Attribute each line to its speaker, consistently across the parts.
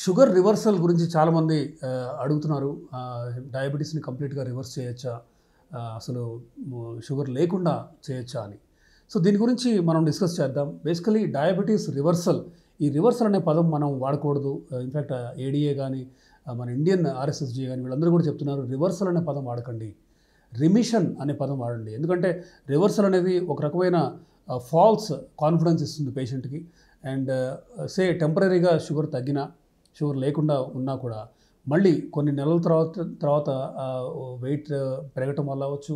Speaker 1: sugar reversal గురించి చాలామంది ఆ, అడుగుతున్నారు ఆ, డయాబెటీస్ని కంప్లీట్గా రివర్స్ చేయొచ్చా ఆ, అసలు ము- షుగర్ లేకుండా చేయొచ్చా అని సో దీని గురించి మనం డిస్కస్ చేద్దాం బేసికలీ డయాబెటీస్ రివర్సల్ ఈ రివర్సల్ అనే పదం మనం వాడకూడదు ఇన్ఫ్యాక్ట్ ఏడిఏ కానీ మన ఇండియన్ ఆర్ఎస్ఎస్జీ కానీ వీళ్ళందరూ కూడా చెప్తున్నారు రివర్సల్ అనే పదం వాడకండి రిమిషన్ అనే పదం వాడండి ఎందుకంటే రివర్సల్ అనేది ఒక రకమైన ఫాల్స్ కాన్ఫిడెన్స్ ఇస్తుంది పేషెంట్కి అండ్ సే టెంపరీగా షుగర్ తగ్గినా షుగర్ లేకుండా ఉన్నా కూడా మళ్ళీ కొన్ని నెలల తర్వాత తర్వాత వెయిట్ పెరగటం వల్ల అవ్వచ్చు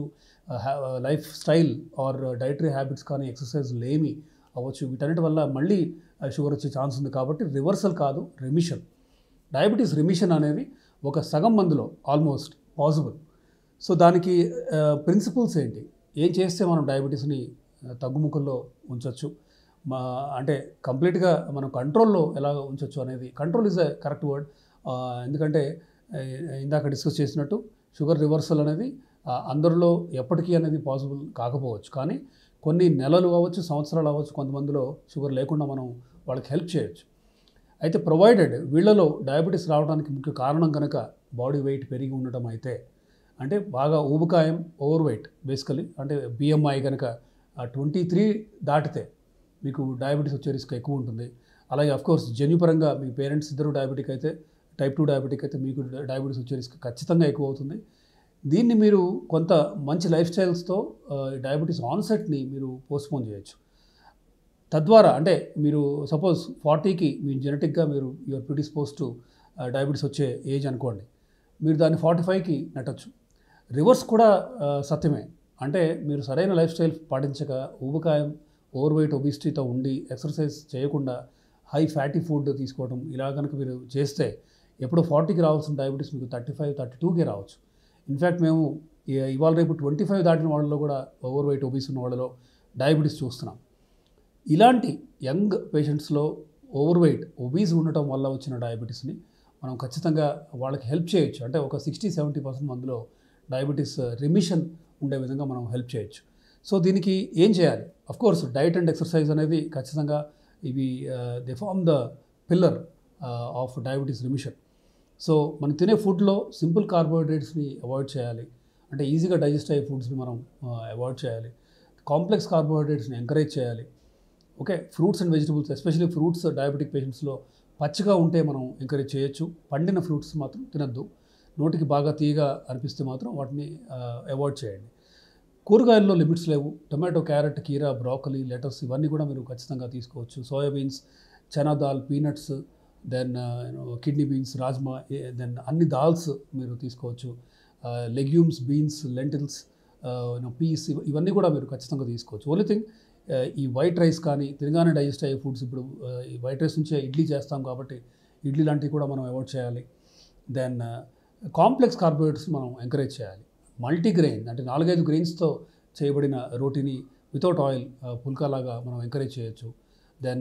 Speaker 1: lifestyle or dietary habits కానీ ఎక్సర్సైజ్ లేమి అవ్వచ్చు వీటన్నిటి వల్ల మళ్ళీ షుగర్ వచ్చే ఛాన్స్ ఉంది కాబట్టి రివర్సల్ కాదు రెమిషన్ డయాబెటీస్ రిమిషన్ అనేది ఒక సగం మందిలో ఆల్మోస్ట్ పాసిబుల్ సో దానికి ప్రిన్సిపల్స్ ఏంటి ఏం చేస్తే మనం డయాబెటీస్ని ఆ, తగ్గుముఖంలో ఉంచవచ్చు మా అంటే కంప్లీట్గా మనం కంట్రోల్లో ఎలా ఉంచవచ్చు అనేది control is a correct word ఎందుకంటే ఆ, ఇందాక డిస్కస్ చేసినట్టు షుగర్ రివర్సల్ అనేది ఆ, అందరిలో ఎప్పటికీ అనేది పాసిబుల్ కాకపోవచ్చు కానీ కొన్ని నెలలు అవ్వచ్చు సంవత్సరాలు అవ్వచ్చు కొంతమందిలో షుగర్ లేకుండా మనం వాళ్ళకి హెల్ప్ చేయొచ్చు అయితే ప్రొవైడెడ్ వీళ్ళలో డయాబెటీస్ రావడానికి ముఖ్య కారణం కనుక బాడీ వెయిట్ పెరిగి ఉండటం అయితే అంటే బాగా ఊబకాయం ఓవర్ వెయిట్ బేసికలీ అంటే బిఎంఐ కనుక ట్వంటీ త్రీ దాటితే మీకు డయాబెటీస్ వచ్చే రిస్క్ ఎక్కువ ఉంటుంది అలాగే అఫ్కోర్స్ జన్యుపరంగా మీ పేరెంట్స్ ఇద్దరు డయాబెటిక్ అయితే టైప్ టూ డయాబెటిక్ అయితే మీకు డయాబెటీస్ వచ్చే రిస్క్ ఖచ్చితంగా ఎక్కువ అవుతుంది దీన్ని మీరు కొంత మంచి లైఫ్ స్టైల్స్తో డయాబెటీస్ ఆన్సెట్ని మీరు పోస్ట్పోన్ చేయొచ్చు తద్వారా అంటే మీరు సపోజ్ ఫార్టీకి మీ జెనెటిక్గా మీరు యువర్ ప్రిడిస్పోజ్ టు డయాబెటీస్ వచ్చే ఏజ్ అనుకోండి మీరు దాన్ని ఫార్టీ ఫైవ్కి నెట్టచ్చు రివర్స్ కూడా ఆ, సత్యమే అంటే మీరు సరైన లైఫ్ స్టైల్ పాటించక ఊబకాయం ఓవర్ వెయిట్ ఒబిసిటీతో ఉండి ఎక్సర్సైజ్ చేయకుండా హై ఫ్యాటీ ఫుడ్ తీసుకోవడం ఇలా కనుక మీరు చేస్తే ఎప్పుడు ఫార్టీకి రావాల్సిన డయాబెటీస్ మీకు థర్టీ ఫైవ్ థర్టీ టూకి రావచ్చు ఇన్ఫ్యాక్ట్ మేము ఇ- ఇవాళ రేపు ట్వంటీ ఫైవ్ దాటిన వాళ్ళలో కూడా ఓవర్ వెయిట్ ఒబీస్ ఉన్న వాళ్ళలో డయాబెటీస్ చూస్తున్నాం ఇలాంటి యంగ్ పేషెంట్స్లో ఓవర్ వెయిట్ ఒబీస్ ఉండటం వల్ల వచ్చిన డయాబెటీస్ని మనం ఖచ్చితంగా వాళ్ళకి హెల్ప్ చేయొచ్చు అంటే ఒక సిక్స్టీ సెవెంటీ పర్సెంట్ మందిలో డయాబెటీస్ రిమిషన్ ఉండే విధంగా మనం హెల్ప్ చేయొచ్చు సో దీనికి ఏం చేయాలి of course diet and exercise అనేది ఖచ్చితంగా ఇవి they form the pillar of diabetes remission so మనం తినే ఫుడ్లో సింపుల్ కార్బోహైడ్రేట్స్ని అవాయిడ్ చేయాలి అంటే ఈజీగా డైజెస్ట్ అయ్యే ఫుడ్స్ని మనం అవాయిడ్ చేయాలి కాంప్లెక్స్ కార్బోహైడ్రేట్స్ని ఎంకరేజ్ చేయాలి okay fruits and vegetables especially fruits diabetic పేషెంట్స్లో పచ్చిగా ఉంటే మనం ఎంకరేజ్ చేయొచ్చు పండిన ఫ్రూట్స్ మాత్రం తినద్దు నోటికి బాగా తీయగా అనిపిస్తే మాత్రం వాటిని అవాయిడ్ చేయండి కూరగాయల్లో లిమిట్స్ లేవు టొమాటో క్యారెట్ కీరా బ్రాకలీ లెటర్స్ ఇవన్నీ కూడా మీరు ఖచ్చితంగా తీసుకోవచ్చు soybeans chana dal peanuts then kidney beans rajma then అన్ని దాల్స్ మీరు తీసుకోవచ్చు లెగ్యూమ్స్ బీన్స్ లెంటిల్స్ పీస్ ఇవన్నీ కూడా మీరు ఖచ్చితంగా తీసుకోవచ్చు ఓన్లీ థింగ్ ఈ వైట్ రైస్ కానీ తినగానే డైజెస్ట్ అయ్యే ఫుడ్స్ ఇప్పుడు ఆ, ఈ వైట్ రైస్ నుంచే ఇడ్లీ చేస్తాం కాబట్టి ఇడ్లీ లాంటివి కూడా మనం అవాయిడ్ చేయాలి దెన్ కాంప్లెక్స్ కార్బోహైడ్రేట్స్ మనం ఎంకరేజ్ చేయాలి మల్టీగ్రెయిన్ అంటే నాలుగైదు గ్రెయిన్స్తో చేయబడిన రోటీని వితౌట్ ఆయిల్ పుల్కాలాగా మనం ఎంకరేజ్ చేయొచ్చు దెన్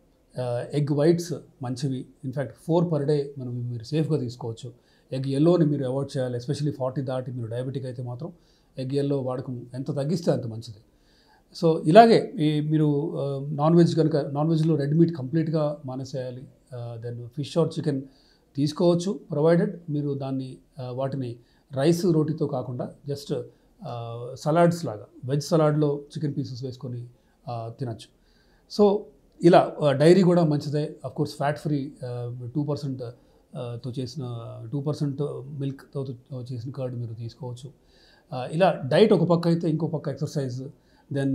Speaker 1: ఎగ్ వైట్స్ మంచివి ఇన్ఫ్యాక్ట్ ఫోర్ పర్ డే మనం మీరు సేఫ్గా తీసుకోవచ్చు ఎగ్ ఎల్లోని మీరు అవాయిడ్ చేయాలి ఎస్పెషల్లీ ఫార్టీ దాటి మీరు డయాబెటిక్ అయితే మాత్రం ఎగ్ ఎల్లో వాడకం ఎంత తగ్గిస్తే అంత మంచిది సో ఇలాగే ఈ మీరు నాన్ వెజ్ కనుక నాన్ వెజ్లో రెడ్ మీట్ కంప్లీట్గా మానేసేయాలి దెన్ ఫిష్ ఆర్ చికెన్ తీసుకోవచ్చు ప్రొవైడెడ్ మీరు దాన్ని ఆ, వాటిని రైస్ రోటీతో కాకుండా జస్ట్ సలాడ్స్ లాగా వెజ్ సలాడ్లో చికెన్ పీసెస్ వేసుకొని ఆ, తినచ్చు సో ఇలా డైరీ కూడా మంచిదే course fat free two percent తో చేసిన టూ పర్సెంట్ మిల్క్తో చేసిన కర్డ్ మీరు తీసుకోవచ్చు ఆ, ఇలా డైట్ ఒక పక్క అయితే ఇంకో పక్క ఎక్సర్సైజ్ దెన్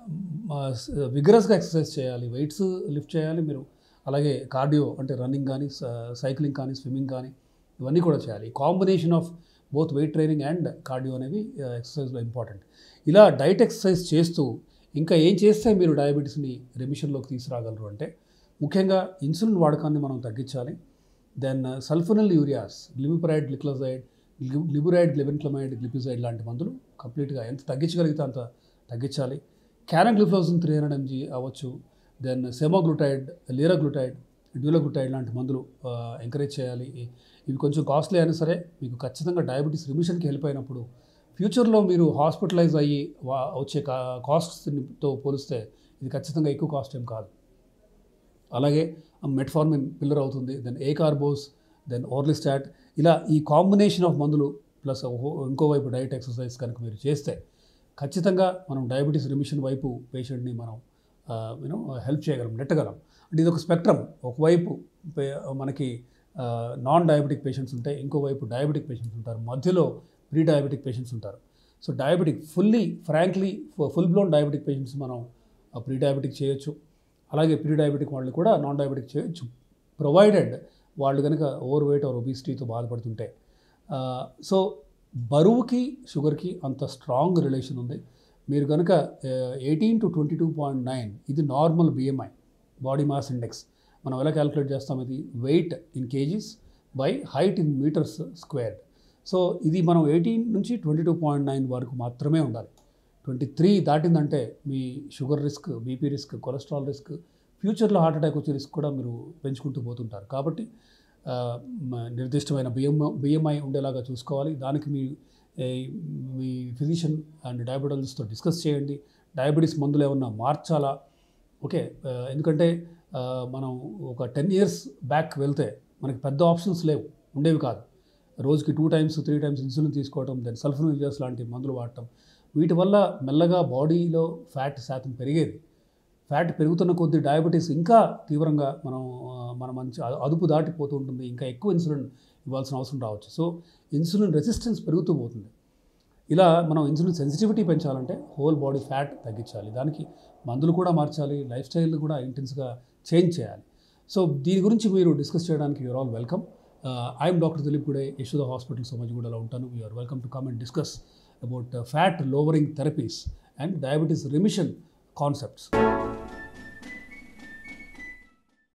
Speaker 1: విగ్రస్గా ఎక్సర్సైజ్ చేయాలి వెయిట్స్ లిఫ్ట్ చేయాలి మీరు అలాగే కార్డియో అంటే రన్నింగ్ కానీ సైక్లింగ్ కానీ స్విమ్మింగ్ కానీ ఇవన్నీ కూడా చేయాలి combination of both weight training and cardio అనేవి ఎక్సర్సైజ్లో ఇంపార్టెంట్ ఇలా డైట్ ఎక్సర్సైజ్ చేస్తూ ఇంకా ఏం చేస్తే మీరు డయాబెటీస్ని రెమిషన్లోకి తీసుకురాగలరు అంటే ముఖ్యంగా ఇన్సులిన్ వాడకాన్ని మనం తగ్గించాలి then sulphonylureas glimepiride gliclazide glyburide glibenclamide glipizide లాంటి మందులు కంప్లీట్గా ఎంత తగ్గించగలిగితే అంత తగ్గించాలి క్యానగ్లిఫ్లోజిన్ త్రీ హండ్రెడ్ ఎంజీ అవ్వచ్చు దెన్ సెమోగ్లూటైడ్ లీరాగ్లూటైడ్ డ్యూలగ్లూటైడ్ లాంటి మందులు ఎంకరేజ్ చేయాలి ఇ- ఇవి కొంచెం కాస్ట్లీ అయినా సరే మీకు ఖచ్చితంగా డయాబెటీస్ రిమిషన్కి హెల్ప్ అయినప్పుడు ఫ్యూచర్లో మీరు హాస్పిటలైజ్ అయ్యి వా- వచ్చే కా కాస్ట్స్తో పోలిస్తే ఇది ఖచ్చితంగా ఎక్కువ కాస్ట్ ఏం కాదు అలాగే మెట్ఫార్మిన్ పిల్లర్ అవుతుంది then acarbose then orlistat ఇలా ఈ కాంబినేషన్ ఆఫ్ మందులు ప్లస్ ఇంకోవైపు డైట్ ఎక్సర్సైజ్ కనుక మీరు చేస్తే ఖచ్చితంగా మనం డయాబెటీస్ రిమిషన్ వైపు పేషెంట్ని మనం యూనో హెల్ప్ చేయగలం నెట్టగలం అంటే ఇది ఒక స్పెక్ట్రమ్ ఒకవైపు పే- మనకి నాన్ డయాబెటిక్ పేషెంట్స్ ఉంటాయి ఇంకోవైపు డయాబెటిక్ పేషెంట్స్ ఉంటారు మధ్యలో ప్రీ డయాబెటిక్ పేషెంట్స్ ఉంటారు so diabetic fully frankly full blown diabetic patients మనం ప్రీ డయాబెటిక్ చేయొచ్చు అలాగే ప్రీ డయాబెటిక్ వాళ్ళు కూడా నాన్ డయాబెటిక్ చేయొచ్చు ప్రొవైడెడ్ వాళ్ళు కనుక ఓవర్ వెయిట్ ఆర్ ఒబిసిటీతో బాధపడుతుంటే సో బరువుకి షుగర్కి అంత స్ట్రాంగ్ రిలేషన్ ఉంది మీరు కనుక eighteen to twenty two point nine ఇది normal BMI body mass index మనం ఎలా క్యాలిక్యులేట్ చేస్తాం ఇది weight in kgs by height in metres squared so ఇది మనం ఎయిటీన్ నుంచి ట్వంటీ టూ పాయింట్ నైన్ వరకు మాత్రమే ఉండాలి ట్వంటీ త్రీ దాటిందంటే మీ sugar risk BP risk cholesterol risk ఫ్యూచర్లో హార్ట్ అటాక్ వచ్చే రిస్క్ కూడా మీరు పెంచుకుంటూ పోతుంటారు కాబట్టి ఆ, మ- నిర్దిష్టమైన బిఎం బిఎంఐ ఉండేలాగా చూసుకోవాలి దానికి మీ ఏ, మీ ఫిజిషియన్ అండ్ డయాబెటాలజిస్ట్తో డిస్కస్ చేయండి డయాబెటీస్ మందులు ఏమన్నా మార్చాలా ఓకే ఆ, ఎందుకంటే ఆ, మనం ఒక టెన్ ఇయర్స్ బ్యాక్ వెళ్తే మనకి పెద్ద ఆప్షన్స్ లేవు ఉండేవి కాదు రోజుకి two times three times insulin తీసుకోవడం దెన్ సల్ఫోనిజర్స్ లాంటి మందులు వాడటం వీటి వల్ల మెల్లగా బాడీలో ఫ్యాట్ శాతం పెరిగేది ఫ్యాట్ పెరుగుతున్న కొద్దీ డయాబెటీస్ ఇంకా తీవ్రంగా మనం ఆ, మన మంచి అ- అదుపు దాటిపోతూ ఉంటుంది ఇంకా ఎక్కువ ఇన్సులిన్ ఇవ్వాల్సిన అవసరం రావచ్చు సో ఇన్సులిన్ రెసిస్టెన్స్ పెరుగుతూ పోతుంది ఇలా మనం ఇన్సులిన్ సెన్సిటివిటీ పెంచాలంటే హోల్ బాడీ ఫ్యాట్ తగ్గించాలి దానికి మందులు కూడా మార్చాలి లైఫ్ స్టైల్ కూడా ఇంటెన్స్గా చేంజ్ చేయాలి సో దీని గురించి మీరు డిస్కస్ చేయడానికి you're all welcome I'm doctor Dilip Gude Yashoda hospital సోమజిగూడలో ఉంటాను you're welcome to come and discuss about fat lowering therapies and diabetes remission concepts